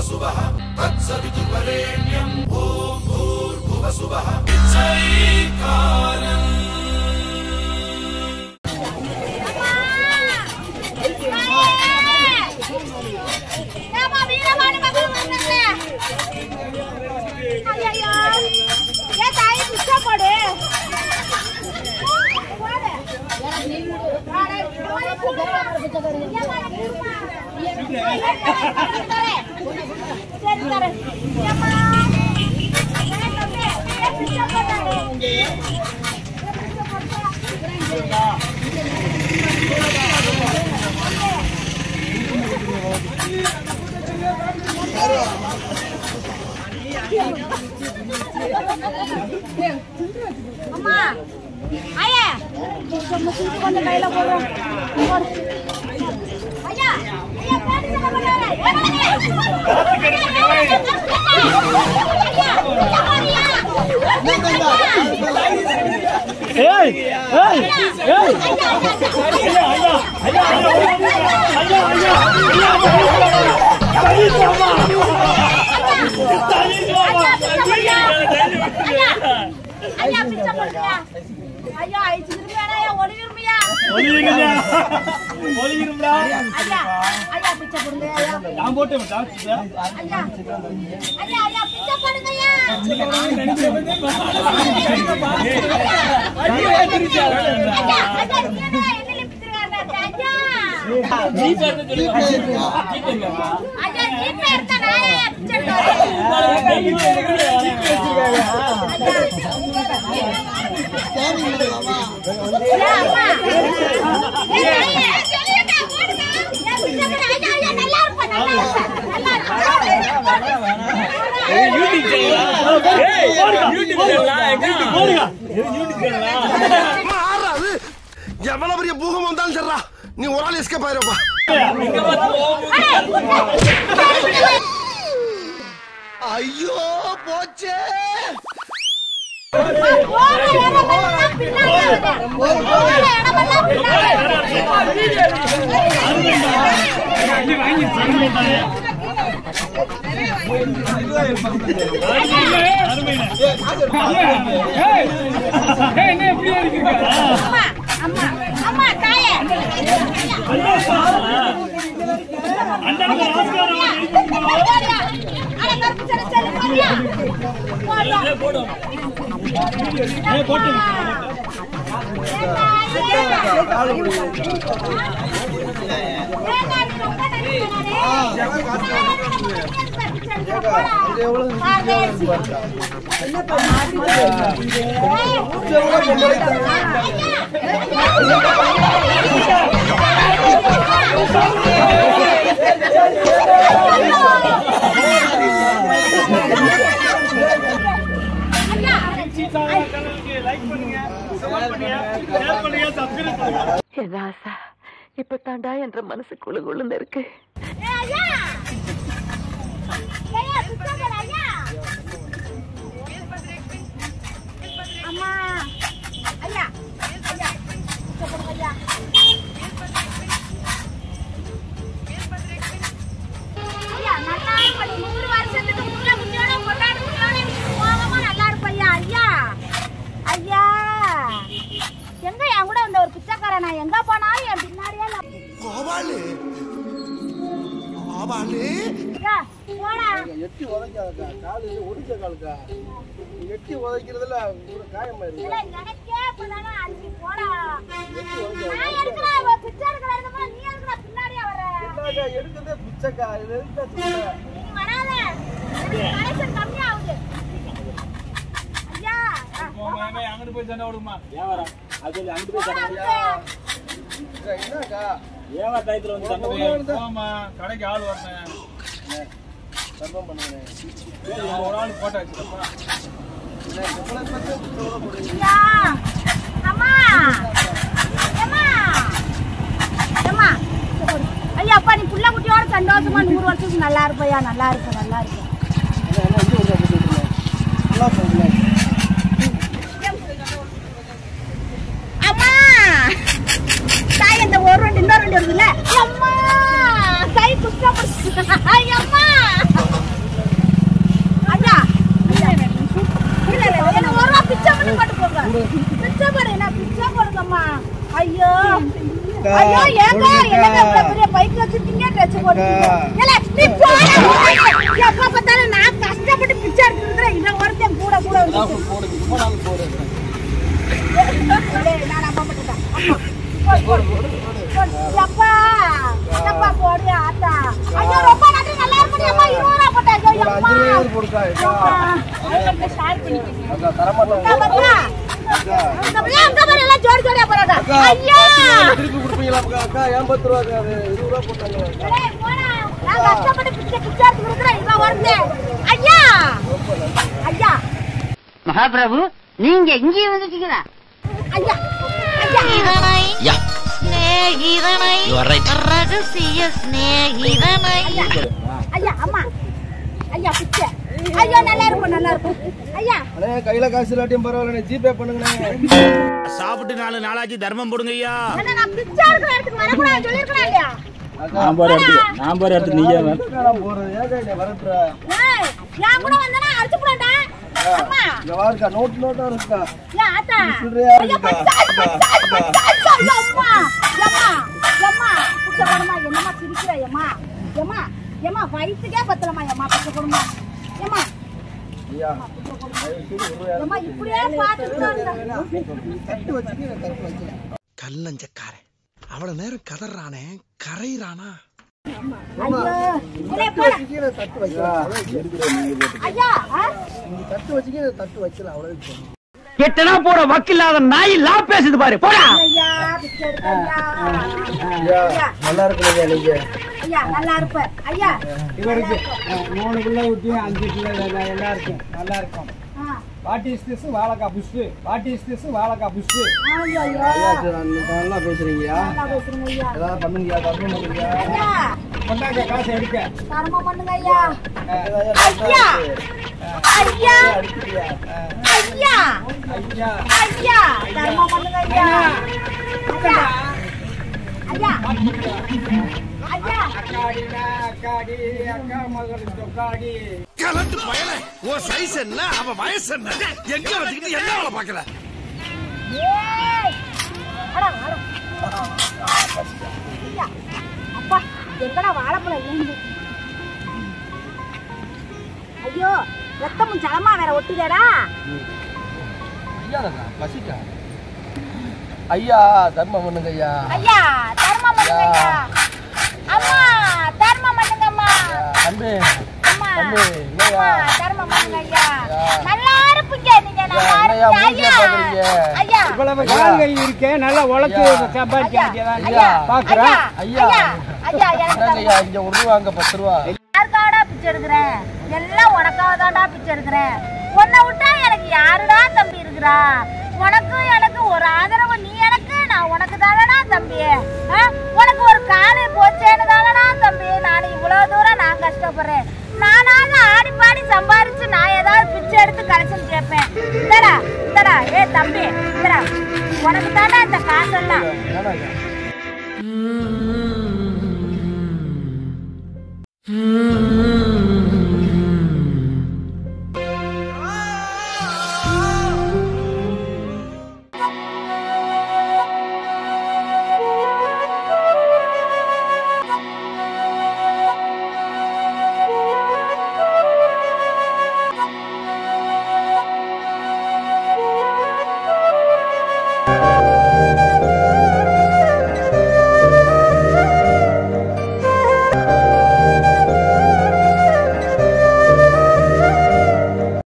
ஏம்மா, வீரபாண்டி மகள் வந்தாங்களே. ஐயையோ. ஏன் தாயி பிச்சை போடு. போடு. வாடா, அம்மா, நீ கொடுமா. ஏம்மா, நீ கொடுமா. சரி, தரேன். ஏம்மா. ஏன் தம்பி, ஏன் பிச்சை போட்டாரு? ஏன் பிச்சை போட்டா? அம்மா ஐயா கொஞ்சம் சிரிப்பு கொஞ்சம் கையில போடுறோம் போடு. ஐயா ஐயா பேரு சொல்ல மாட்டாரு. ஐயா, பிச்சை போடுறியா? ஏய் ஏய் ஏய் ஐயா ஐயா ஐயா ஐயா ஐயா ஐயா ஐயா பிச்சை போடுறியா? ஐயா ஐயா திரும்பியாடா ஒளிவிரும்பியா ஒளியிருங்கயா ஒளியிருங்கடா ஐயா ஐயா பிச்சை கொடுங்க ஐயா நான் போட்டேன் டாக்டர் ஐயா ஐயா ஐயா பிச்சை போடுங்கய்யா ஐயா ஐயா என்னடா என்னல பிச்சைக்காரடா ஐயா நீ பேரு சொல்லுங்க ஐயா ஜீப்பே எடுத்தா நான் ஏன் பிச்சை எடுத்தேன் ஐயா அம்மா ஏய் ஐயா சொல்லுடா போடுங்க ஏன் பிச்சை போடு ஐயா ஐயா நல்லா இருப்பா நல்லா இருப்பா நல்லா ஆறாது எவ்வளவு பெரிய பூகம் வந்தாலும் சரிடா நீ ஒரு ஆள் எஸ்கேப் ஆயிருப்பா ஐயோ போச்சே போற இடமெல்லாம் பின்னாடி வருது. போற இடமெல்லாம் பின்னாடி அம்மா அம்மா அம்மா தாயே போடியா. அட கருப்பு சட்டை சரி போடியா. போடா. ஏண்டா, ஏண்டா. ஏண்டா, நீ ரொம்ப நன்றி சொன்னானே. போடா. ஆர்டேசி. லைக் பண்ணுங்க சப்போர்ட் பண்ணுங்க ஷேர் பண்ணுங்க சப்ஸ்கிரைப் பண்ணுங்க என் ராசா இப்ப தாண்டா என்ற மனசு குழு குழுன்னு இருக்கு ஐயா ஐயா சுத்தம் ஐயா அம்மா ஐயா ஐயா சுத்தம் ஐயா ஐயா நல்லா இருப்பா நூறு வருஷத்துக்கு முள்ள முன்னோட கொண்டாடு முன்னோட போகாம நல்லா இருப்பா ஐயா ஐயா ஐயா எங்க என் கூட இந்த ஒரு பிச்சைக்காரன் நான் எங்க போனாலும் என் பின்னாடியே நான் கோபாலு கோபாலு ஐயா, போடா எட்டி உதைக்காதக்கா காலு ஒடிச்ச காலுக்கா நீ எட்டி உதைக்கிறதுல ஒரு காயமாயிருக்கு இல்ல, எனக்கே இப்பதானே அஞ்சு போடா. நான் எதுக்குடா இவ பிச்சை எடுக்கிற இடத்துல நீ எதுக்குடா பின்னாடியே வர? என்னக்கா எடுக்கிறதே பிச்சைக்கா இது எதுக்கா சொல்ற நீ வராத. எனக்கு connection கம்மியாகுது. ஐயா, ஆ, அங்கிட்டு போய் சண்டை விடுமா வியாபாரம் அது சொல்லி அங்கிட்டு போடா அதுக்கு. அக்கா, என்னக்கா வியாபார டயத்துல வந்து சண்டை போய் போமா கடைக்கு ஆள் வரணும் கன்ஃபார்ம் பண்ணுங்க ஒரு ஆள் போட்டோ வச்சுக்கப்பா ஐயா, அம்மா. அம்மா. அம்மா. ஐயா அப்பா நீ புள்ள குட்டியோட சந்தோஷமா நூறு வருஷத்துக்கு நல்லா இருப்பையா நல்லா இருப்ப நல்லா இருப்ப அம்மா தாய் அந்த ஒரு ரெண்டு இன்னொரு ரெண்டு வருதுல்ல அம்மா தாய் குஸ்டா அம்மா ஐயோ ஏங்க என்னங்க இவ்வளவு பெரிய பைக் வச்சிருக்கீங்க ட்ரெஸ் போட்டுருக்கீங்க ஏல நீ போடா எப்ப பார்த்தாலும் நான் கஷ்டப்பட்டு பிச்சை எடுத்துக்கிறேன் இவன் ஒருத்தன் கூட கூட வந்து போடுங்க ரொம்ப நாள் போடுங்க நான் நம்ப மாட்டேன் போடு, போடு, போடு. எப்பா எப்பா போடு ஆத்தா ஐயோ ரொம்ப நன்றி நல்லா இருக்கு அம்மா இருபது ரூபா போட்டா ஐயோ ஒரு அம்மா அஞ்சு ரூபாய் போடுக்கா அக்கா ஷேர் பண்ணிக்கங்க அக்கா தரமாட்டேன் அக்கா பாத்தா அக்கா அங்க பாரு, அங்க பாரு எல்லாம் ஜோடி ஜோடியா போறாங்க அக்கா ஐயா திருப்பி கொடுப்பீங்களா அக்கா அக்கா எண்பது ரூபா அக்கா அது இருபது ரூபா போட்டாங்க டேய், போடா. நான் கஷ்டப்பட்டு பிச்சை பிச்சை எடுத்து கொடுக்குறேன் இவன் வருது ஐயா ஐயா மகாபிரபு நீங்க இங்கே வந்துட்டீங்களா ஐயா ஐயா Yeah. சிநேகிதனை You are right. ரகசிய சிநேகிதனை ஐயா அம்மா ஐயா பிச்சை ஐயா நல்லா இருக்கும் நல்லா இருக்கும் ஐயா அண்ணே கையில காசு இல்லாட்டியும் பரவாயில்ல ஜிபே பண்ணுங்கண்ணே சாப்பிட்டு நாலு நாளாச்சு தர்மம் போடுங்க ஐயா அண்ணா, நான் பிச்சை எடுக்கிற இடத்துக்கு வரக்கூடாது சொல்லியிருக்கலாம் இல்லையா அக்கா நான் பாரு எடுத்து நான் பாரு எடுத்து நீயே வா. அக்கா, நான் போறது ஏங்க என்ன வரட்டுற ஏய், என் கூட வந்தனா அடிச்சு போடா அம்மா இங்க வாருக்கா நோட்டு நோட்டா இருக்கா ஏன் ஆத்தா சில்லறையா ஐயா இருக்குக்கா. பச்சாய் பச்சாய் பச்சாய் ஐயா அம்மா அம்மா அம்மா பிச்சை போடுமா என்னம்மா சிரிக்கிற ஏம்மா ஏம்மா ஏம்மா வயிற்றுக்கே பத்தலமா ஏம்மா பிச்சை போடுமா ஏம்மா ஐயா ஏம்மா இப்படியே பார்த்துட்டு தட்டு வச்சுட்டு நான் தட்டு வைக்கிறேன் கல்லஞ்சக்காரன் அவ்வளவு நேரம் கதறானே கரையிறானா ஐயோ இல்லையே போடா வச்சுக்கி நான் தட்டு வைக்கிறேன் ஐயா ஆ? நீங்க தட்டு வச்சுக்கி நான் தட்டு வைக்கல அவ்வளவு எட்டனா போட வக்கில்லாத நாய் லா பேசுது பாரு போடா ஐயா பிச்சை எடுக்க ஐயா ஐயா நல்லா இருக்குங்க நீங்க ஐயா நல்லா இருப்ப ஐயா இவருக்கு அஹ், மூணு பிள்ளை ஊற்றி அஞ்சு பிள்ளை எல்லாம் எல்லாம் இருக்கும் நல்லா இருக்கும் ஆ. வாட் இஸ் திஸ் வாழைக்காய் புஷ்டு வாட் இஸ் திஸ் வாழைக்காய் புஷ்டு ஐயோ ஐயோ ஐயா சரி, நான் நல்லா பேசுறீங்கயா நல்லா பேசுறீங்க ஐயா ஏதாவது பண்ணுங்கயா தர்மம் பண்ணுங்கயா ஐயா கொண்டாங்க காசு எடுக்க தர்மம் பண்ணுங்க ஐயா ஐயா ஐயா ஐயா அடிக்கிறியா ஐயா ஐயா ஐயா தர்மம் பண்ணுங்க ஐயா ஐயா ஐயா ஐயா அக்காடினா அக்காடி அக்கா மகள் சொக்காடி கலந்து பயல உன் சைஸ் என்ன அவ வயசு என்ன எங்க வச்சுக்கிட்டு என்ன வேலை பாக்கல ஏய் அடா அடா ஐயா அப்பா எங்கடா வாழைப்பழம் இல்லைங்க ஐயோ ரத்தமும் ஜலமா வேற ஒட்டுதேடா ஐயா பசிக்கா ஐயா தர்மம் பண்ணுங்க ஐயா ஐயா தர்மம் பண்ணுங்க ஐயா அம்மா தர்மம் பண்ணுங்க அம்மா தம்பி அம்மா தம்பி, இல்லையா? அம்மா தர்மம் பண்ணுங்க ஐயா ஐயா. நல்லா இருப்பீங்க நீங்க நல்லா ஐயா, இருப்பீங்க மூஞ்சிய ஐயா பாக்குறீங்க. ஐயா இவ்வளவு கால் கை இருக்கேன் நல்லா உழைச்சு ஐயா. சம்பாதிக்க ஐயா வேண்டியதான் ஐயா பாக்குறேன் ஐயா. ஐயா ஐயா எனக்கு என்னங்க ஐயா இங்க ஒரு ரூபா அங்க பத்து ரூபா யாருக்காடா பிச்சை எடுக்கிறேன் எல்லாம் உனக்காக தான்டா பிச்சை எடுக்கிறேன் உன்னை விட்டா எனக்கு யாருடா தம்பி இருக்கிறா உனக்கு எனக்கு ஒரு ஆதரவு நீ எனக்கு நான் உனக்கு தானடா தம்பி ஆ? உனக்கு ஒரு காலு போச்சேன்னு தானடா தம்பி நான் இவ்வளவு தூரம் நான் கஷ்டப்படுறேன் நானாக ஆடி பாடி சம்பாரிச்சு நான் ஏதாவது பிச்சை எடுத்து கலைச்சுன்னு கேட்பேன் இந்தடா இந்தடா ஏ தம்பி இந்தடா உனக்கு தானே இந்த காசெல்லாம் வேணாங்க ம்